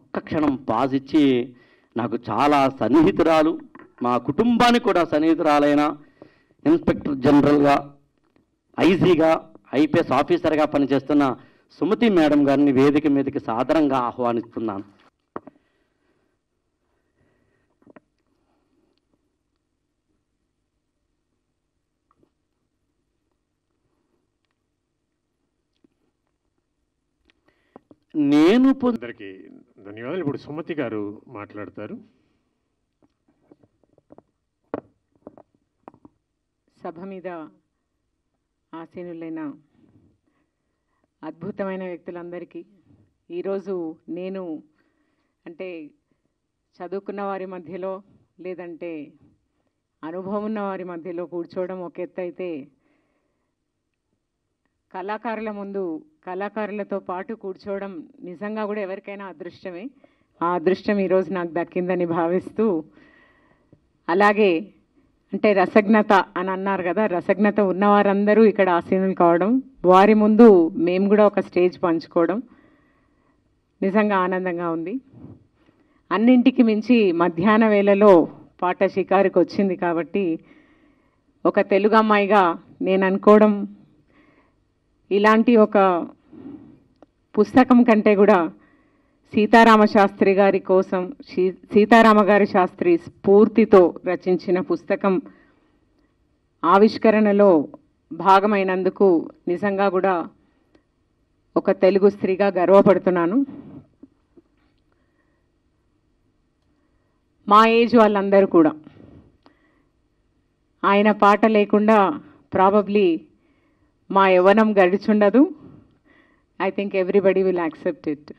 ఒక్క క్షణం పాజ్ ఇచ్చి నాకు చాలా సన్నిహితురాలు మా కుటుంబానికి కూడా సన్నిహితురాలైన ఇన్స్పెక్టర్ జనరల్గా ఐజీగా ఐపీఎస్ ఆఫీసర్గా పనిచేస్తున్న సుమతి మేడం గారిని వేదిక మీదకి సాదరంగా ఆహ్వానిస్తున్నాను నేను పొంద అందరికీ ధన్యవాదాలు ఇప్పుడు సుమతి గారు మాట్లాడతారు సభ మీద ఆసీనులైన అద్భుతమైన వ్యక్తులందరికీ ఈరోజు నేను అంటే చదువుకున్న వారి మధ్యలో లేదంటే అనుభవం ఉన్న వారి మధ్యలో కూర్చోవడం ఒక ఎత్తు అయితే కళాకారుల ముందు కళాకారులతో పాటు కూర్చోవడం నిజంగా కూడా ఎవరికైనా అదృష్టమే ఆ అదృష్టం ఈరోజు నాకు దక్కిందని భావిస్తూ అలాగే అంటే రసజ్ఞత అని అన్నారు కదా రసజ్ఞత ఉన్నవారందరూ ఇక్కడ ఆసీనులు కావడం వారి ముందు మేము కూడా ఒక స్టేజ్ పంచుకోవడం నిజంగా ఆనందంగా ఉంది అన్నింటికి మించి మధ్యాహ్న వేళలో పాట షికారుకి వచ్చింది కాబట్టి ఒక తెలుగు అమ్మాయిగా నేను అనుకోవడం ఇలాంటి ఒక పుస్తకం కంటే కూడా సీతారామ శాస్త్రి గారి కోసం సీ- సీతారామ గారి శాస్త్రి స్ఫూర్తితో రచించిన పుస్తకం ఆవిష్కరణలో భాగమైనందుకు నిజంగా కూడా ఒక తెలుగు స్త్రీగా గర్వపడుతున్నాను మా ఏజ్ వాళ్ళందరూ కూడా ఆయన పాట లేకుండా ప్రాబబ్లీ మా యవ్వనం గడిచుండదు I think everybody will accept it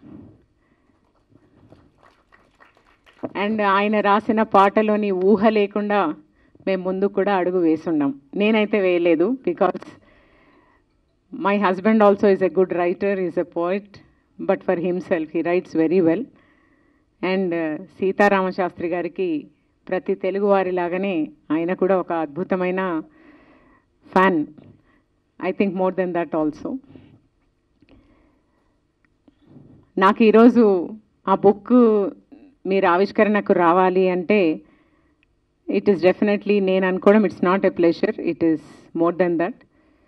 and ఆయన రాసిన పాటలోని ఊహ లేకుండా మేము ముందు కూడా అడుగు వేసున్నాం నేనైతే వేయలేదు because my husband also is a good writer is a poet but for himself he writes very well and Sitarama Sastri గారికి ప్రతి తెలుగువారి లాగానే ఆయన కూడా ఒక అద్భుతమైన fan I think more than that also నాకు ఈరోజు ఆ బుక్ మీరు ఆవిష్కరణకు రావాలి అంటే ఇట్ ఈస్ డెఫినెట్లీ నేను అనుకోవడం it's not a pleasure it is more than that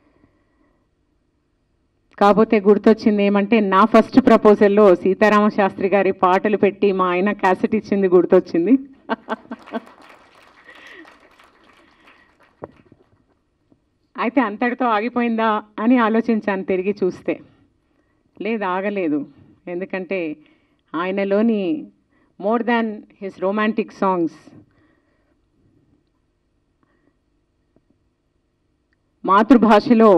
కాకపోతే గుర్తొచ్చింది ఏమంటే నా ఫస్ట్ ప్రపోజల్లో సీతారామ శాస్త్రి గారి పాటలు పెట్టి మా ఆయన క్యాసెట్ ఇచ్చింది గుర్తొచ్చింది అయితే అంతటితో ఆగిపోయిందా అని ఆలోచించాను తిరిగి చూస్తే లేదు ఆగలేదు ఎందుకంటే ఆయనలోని more than his romantic songs మాతృభాషలో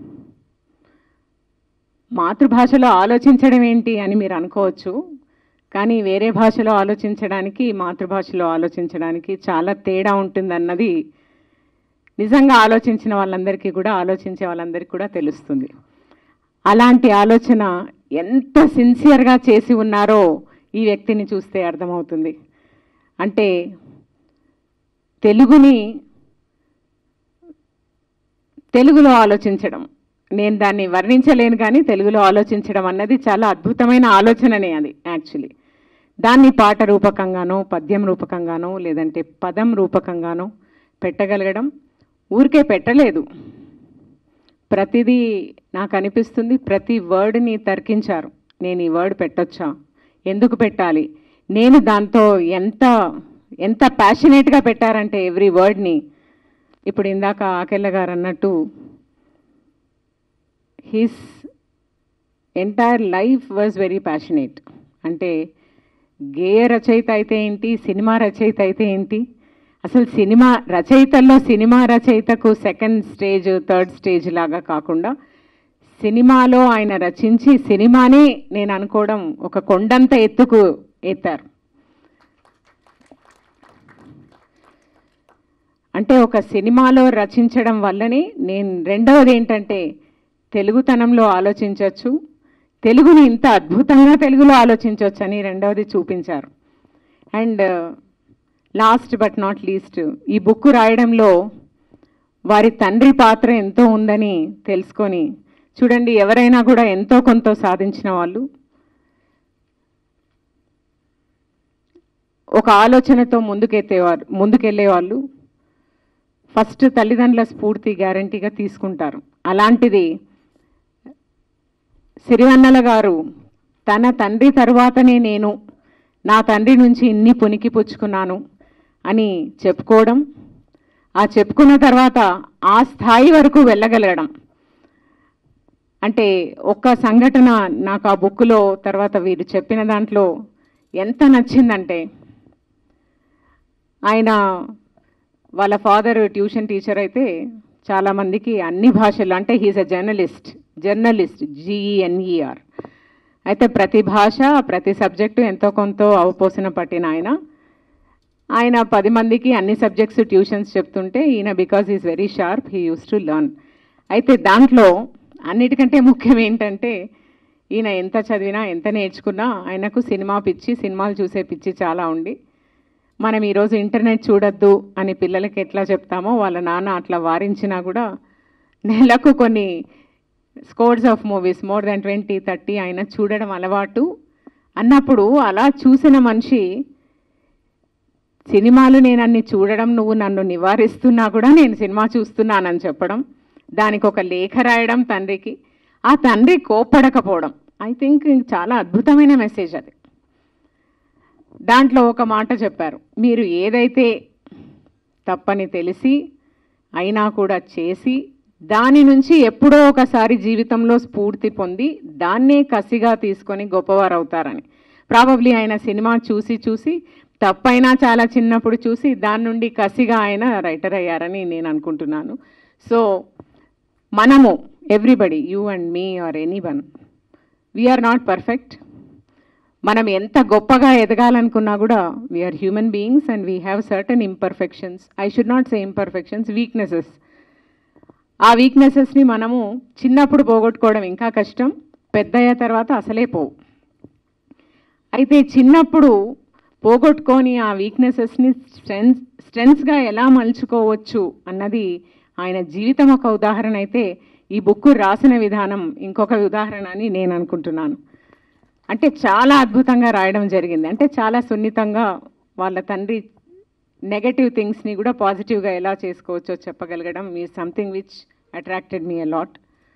మాతృభాషలో ఆలోచించడం ఏంటి అని మీరు అనుకోవచ్చు కానీ వేరే భాషలో ఆలోచించడానికి మాతృభాషలో ఆలోచించడానికి చాలా తేడా ఉంటుందన్నది నిజంగా ఆలోచించిన వాళ్ళందరికీ కూడా ఆలోచించే వాళ్ళందరికీ కూడా తెలుస్తుంది అలాంటి ఆలోచన ఎంత సిన్సియర్గా చేసి ఉన్నారో ఈ వ్యక్తిని చూస్తే అర్థమవుతుంది అంటే తెలుగుని తెలుగులో ఆలోచించడం నేను దాన్ని వర్ణించలేను కానీ తెలుగులో ఆలోచించడం అన్నది చాలా అద్భుతమైన ఆలోచననే అది యాక్చువల్లీ దాన్ని పాట రూపకంగానో పద్యం రూపకంగానో లేదంటే పదం రూపకంగానో పెట్టగలగడం ఊరికే పెట్టలేదు ప్రతిదీ నాకు అనిపిస్తుంది ప్రతి వర్డ్ని తర్కించారు నేను ఈ వర్డ్ పెట్టొచ్చా ఎందుకు పెట్టాలి నేను దాంతో ఎంత ఎంత ప్యాషనేట్గా పెట్టారంటే ఎవ్రీ వర్డ్ని ఇప్పుడు ఇందాక ఆకెళ్ళ గారు అన్నట్టు his entire life was very passionate అంటే గేయ రచయిత అయితే ఏంటి సినిమా రచయిత అయితే ఏంటి అసలు సినిమా రచయితల్లో సినిమా రచయితకు సెకండ్ స్టేజ్ థర్డ్ స్టేజ్ లాగా కాకుండా సినిమాలో ఆయన రచించి సినిమానే నేను అనుకోవడం ఒక కొండంత ఎత్తుకు ఎత్తారు అంటే ఒక సినిమాలో రచించడం వల్లనే నేను రెండవది ఏంటంటే తెలుగుతనంలో ఆలోచించవచ్చు తెలుగుని ఇంత అద్భుతంగా తెలుగులో ఆలోచించవచ్చు అని రెండవది చూపించారు and last but not least ఈ బుక్ రాయడంలో వారి తండ్రి పాత్ర ఎంతో ఉందని తెలుసుకొని చూడండి ఎవరైనా కూడా ఎంతో కొంత సాధించిన వాళ్ళు ఒక ఆలోచనతో ముందుకెత్తేవారు ముందుకెళ్ళేవాళ్ళు ఫస్ట్ తల్లిదండ్రుల స్ఫూర్తి గ్యారంటీగా తీసుకుంటారు అలాంటిది సిరివన్నెల గారు తన తండ్రి తరువాతనే నేను నా తండ్రి నుంచి ఇన్ని పునికి పుచ్చుకున్నాను అని చెప్పుకోవడం ఆ చెప్పుకున్న తర్వాత ఆ స్థాయి వరకు వెళ్ళగలగడం అంటే ఒక్క సంఘటన నాకు ఆ బుక్లో తర్వాత వీరు చెప్పిన దాంట్లో ఎంత నచ్చిందంటే ఆయన వాళ్ళ ఫాదర్ ట్యూషన్ టీచర్ అయితే చాలామందికి అన్ని భాషలు అంటే హీస్ అ జర్నలిస్ట్ జర్నలిస్ట్ జిఈఎన్ఈఆర్ అయితే ప్రతి భాష ప్రతి సబ్జెక్టు ఎంతో కొంత అవపోసన పట్టిన ఆయన ఆయన పది మందికి అన్ని సబ్జెక్ట్స్ ట్యూషన్స్ చెప్తుంటే ఈయన because is very sharp he use to learn అయితే దాంట్లో అన్నిటికంటే ముఖ్యం ఏంటంటే ఈయన ఎంత చదివినా ఎంత నేర్చుకున్నా ఆయనకు సినిమా పిచ్చి సినిమాలు చూసే పిచ్చి చాలా ఉండి మనం ఈరోజు ఇంటర్నెట్ చూడొద్దు అని పిల్లలకి ఎట్లా చెప్తామో వాళ్ళ నాన్న అట్లా వారించినా కూడా నెలకు కొన్ని scores of movies more than twenty thirty ఆయన చూడడం అలవాటు అన్నప్పుడు అలా చూసిన మనిషి సినిమాలు నేను అన్ని చూడడం నువ్వు నన్ను నివారిస్తున్నా కూడా నేను సినిమా చూస్తున్నానని చెప్పడం దానికి ఒక లేఖ రాయడం తండ్రికి ఆ తండ్రి కోప్పడకపోవడం ఐ థింక్ చాలా అద్భుతమైన మెసేజ్ అది దాంట్లో ఒక మాట చెప్పారు మీరు ఏదైతే తప్పని తెలిసి అయినా కూడా చేసి దాని నుంచి ఎప్పుడో ఒకసారి జీవితంలో స్ఫూర్తి పొంది దాన్నే కసిగా తీసుకొని గొప్పవారు అవుతారని ప్రాబబ్లీ ఆయన సినిమా చూసి చూసి తప్పైనా చాలా చిన్నప్పుడు చూసి దాని నుండి కసిగా ఆయన రైటర్ అయ్యారని నేను అనుకుంటున్నాను సో మనము everybody you and me are anyone we are not perfect మనం ఎంత గొప్పగా ఎదగాలనుకున్నా కూడా we are human beings and we have certain imperfections I should not say imperfections weaknesses ఆ వీక్నెసెస్ని మనము చిన్నప్పుడు పోగొట్టుకోవడం ఇంకా కష్టం పెద్దయ్య తర్వాత అసలే పోవు అయితే చిన్నప్పుడు పోగొట్టుకొని ఆ వీక్నెసెస్ని స్ట్రెంగ్స్ స్ట్రెంగ్స్గా ఎలా మలుచుకోవచ్చు అన్నది ఆయన జీవితం ఒక ఉదాహరణ అయితే ఈ బుక్ రాసిన విధానం ఇంకొక ఉదాహరణ అని నేను అనుకుంటున్నాను అంటే చాలా అద్భుతంగా రాయడం జరిగింది అంటే చాలా సున్నితంగా వాళ్ళ తండ్రి నెగటివ్ థింగ్స్ని కూడా పాజిటివ్గా ఎలా చేసుకోవచ్చో చెప్పగలగడం మీ something which attracted me a lot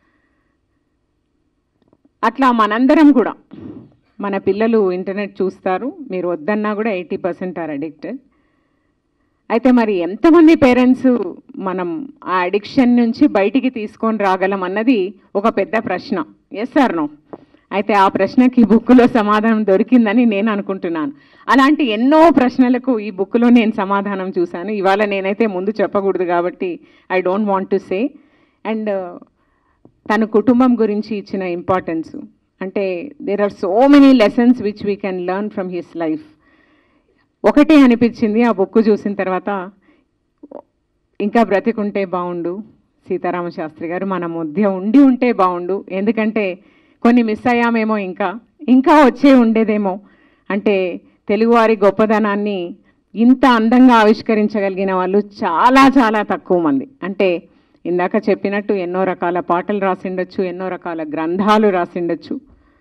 అట్లా మనందరం కూడా మన పిల్లలు ఇంటర్నెట్ చూస్తారు మీరు వద్దన్నా కూడా ఎయిటీ పర్సెంట్ ఆర్ అడిక్టెడ్ అయితే మరి ఎంతమంది పేరెంట్స్ మనం ఆ అడిక్షన్ నుంచి బయటికి తీసుకొని రాగలం అన్నది ఒక పెద్ద ప్రశ్న ఎస్ సార్ నో అయితే ఆ ప్రశ్నకి ఈ బుక్లో సమాధానం దొరికిందని నేను అనుకుంటున్నాను అలాంటి ఎన్నో ప్రశ్నలకు ఈ బుక్లో నేను సమాధానం చూశాను ఇవాళ నేనైతే ముందు చెప్పకూడదు కాబట్టి I don't want to say and తన కుటుంబం గురించి ఇచ్చిన ఇంపార్టెన్స్ అంటే there are so many lessons which we can learn from his life ఒకటే అనిపించింది ఆ బుక్ చూసిన తర్వాత ఇంకా బ్రతికుంటే బాగుండు సీతారామ శాస్త్రి గారు మన మధ్య ఉండి ఉంటే బాగుండు ఎందుకంటే కొన్ని మిస్ అయ్యామేమో ఇంకా ఇంకా వచ్చే ఉండేదేమో అంటే తెలుగువారి గొప్పదనాన్ని ఇంత అందంగా ఆవిష్కరించగలిగిన వాళ్ళు చాలా చాలా తక్కువ మంది అంటే ఇందాక చెప్పినట్టు ఎన్నో రకాల పాటలు రాసిండొచ్చు ఎన్నో రకాల గ్రంథాలు రాసిండొచ్చు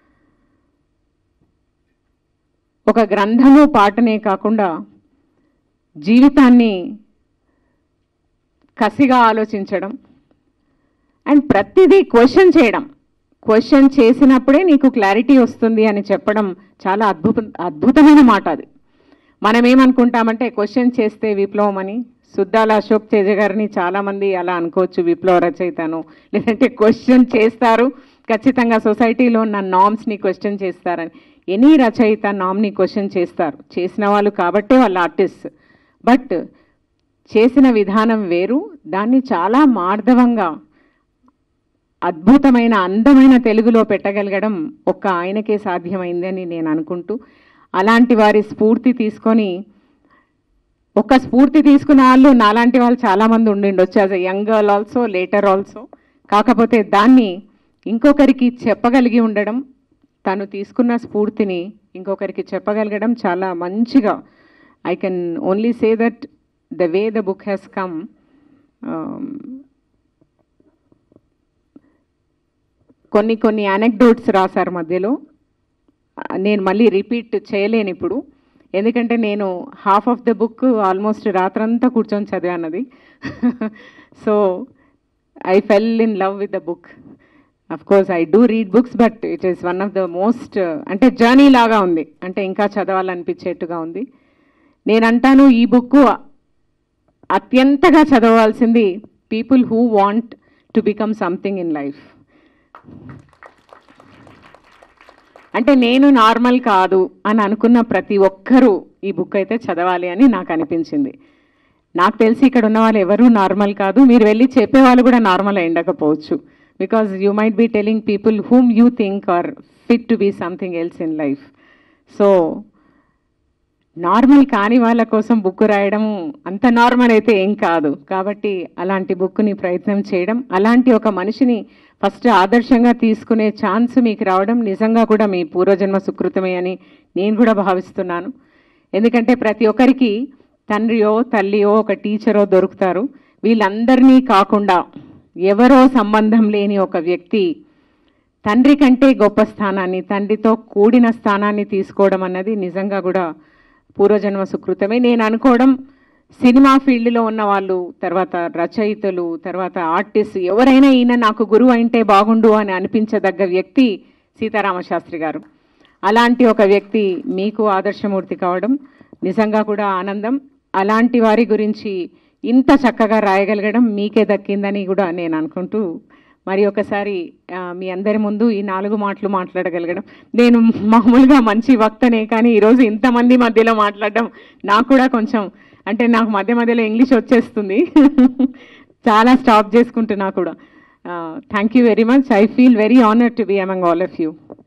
ఒక గ్రంథము పాటనే కాకుండా జీవితాన్ని కసిగా ఆలోచించడం అండ్ ప్రతిదీ క్వశ్చన్ చేయడం క్వశ్చన్ చేసినప్పుడే నీకు క్లారిటీ వస్తుంది అని చెప్పడం చాలా అద్భుత అద్భుతమైన మాట అది మనం ఏమనుకుంటామంటే క్వశ్చన్ చేస్తే విప్లవం అని సుద్దాల అశోక్ తేజ గారిని చాలామంది అలా అనుకోవచ్చు విప్లవ రచయితను లేదంటే క్వశ్చన్ చేస్తారు ఖచ్చితంగా సొసైటీలో ఉన్న నామ్స్ని క్వశ్చన్ చేస్తారని ఎనీ రచయిత నామ్ని క్వశ్చన్ చేస్తారు చేసిన వాళ్ళు కాబట్టే వాళ్ళ ఆర్టిస్ట్ బట్ చేసిన విధానం వేరు దాన్ని చాలా మార్ధవంగా అద్భుతమైన అందమైన తెలుగులో పెట్టగలగడం ఒక్క ఆయనకే సాధ్యమైందని నేను అనుకుంటూ అలాంటి వారి స్ఫూర్తి తీసుకొని ఒక స్ఫూర్తి తీసుకున్న వాళ్ళు నాలాంటి వాళ్ళు చాలామంది ఉండిండొచ్చు as a young girl also later also కాకపోతే దాన్ని ఇంకొకరికి చెప్పగలిగి ఉండడం తను తీసుకున్న స్ఫూర్తిని ఇంకొకరికి చెప్పగలగడం చాలా మంచిగా I can only say that the way the book has come కొన్ని కొన్ని అనెక్డోట్స్ రాశారు మధ్యలో ఆ, నేను మళ్ళీ రిపీట్ చేయలేను ఇప్పుడు ఎందుకంటే నేను half of the book almost రాత్రంతా కూర్చొని చదివానది so I fell in love with the book of course I do read books but it is one of the most అంటే జర్నీ లాగా ఉంది అంటే ఇంకా చదవాలనిపించేట్టుగా ఉంది నేను అంటాను ఈ బుక్ అత్యంతగా చదవాల్సింది people who want to become something in life అంటే నేను నార్మల్ కాదు అని అనుకున్న ప్రతి ఒక్కరూ ఈ బుక్ అయితే చదవాలి అని నాకు అనిపించింది నాకు తెలిసి ఇక్కడ ఉన్న వాళ్ళు ఎవరూ నార్మల్ కాదు మీరు వెళ్ళి చెప్పే వాళ్ళు కూడా నార్మల్ అయి ఉండకపోవచ్చు because you might be telling people whom you think are fit to be something else in life so normal కాని వాళ్ళ కోసం బుక్ రాయడం అంత నార్మల్ అయితే ఏం కాదు కాబట్టి అలాంటి బుక్ని ప్రయత్నం చేయడం అలాంటి ఒక మనిషిని ఫస్ట్ ఆదర్శంగా తీసుకునే ఛాన్స్ మీకు రావడం నిజంగా కూడా మీ పూర్వజన్మ సుకృతమే అని నేను కూడా భావిస్తున్నాను ఎందుకంటే ప్రతి ఒక్కరికి తండ్రియో తల్లియో ఒక టీచరో దొరుకుతారు వీళ్ళందరినీ కాకుండా ఎవరో సంబంధం లేని ఒక వ్యక్తి తండ్రి కంటే గొప్ప స్థానాన్ని తండ్రితో కూడిన స్థానాన్ని తీసుకోవడం అన్నది నిజంగా కూడా పూర్వజన్మ సుకృతమే నేను అనుకోవడం సినిమా ఫీల్డ్లో ఉన్న వాళ్ళు తర్వాత రచయితలు తర్వాత ఆర్టిస్ట్ ఎవరైనా ఈయన నాకు గురువు అయితే బాగుండు అని అనిపించదగ్గ వ్యక్తి సీతారామశాస్త్రి గారు అలాంటి ఒక వ్యక్తి మీకు ఆదర్శమూర్తి కావడం నిజంగా కూడా ఆనందం అలాంటి వారి గురించి ఇంత చక్కగా రాయగలగడం మీకే దక్కిందని కూడా నేను అనుకుంటూ మరి ఒకసారి ఆ, మీ అందరి ముందు ఈ నాలుగు మాటలు మాట్లాడగలగడం నేను మామూలుగా మంచి వక్తనే కానీ ఈరోజు ఇంతమంది మధ్యలో మాట్లాడడం నాకు కూడా కొంచెం అంటే నాకు మధ్య మధ్యలో ఇంగ్లీష్ వచ్చేస్తుంది చాలా స్టాప్ చేసుకుంటున్నా కూడా thank you very much I feel very honour to be among all of you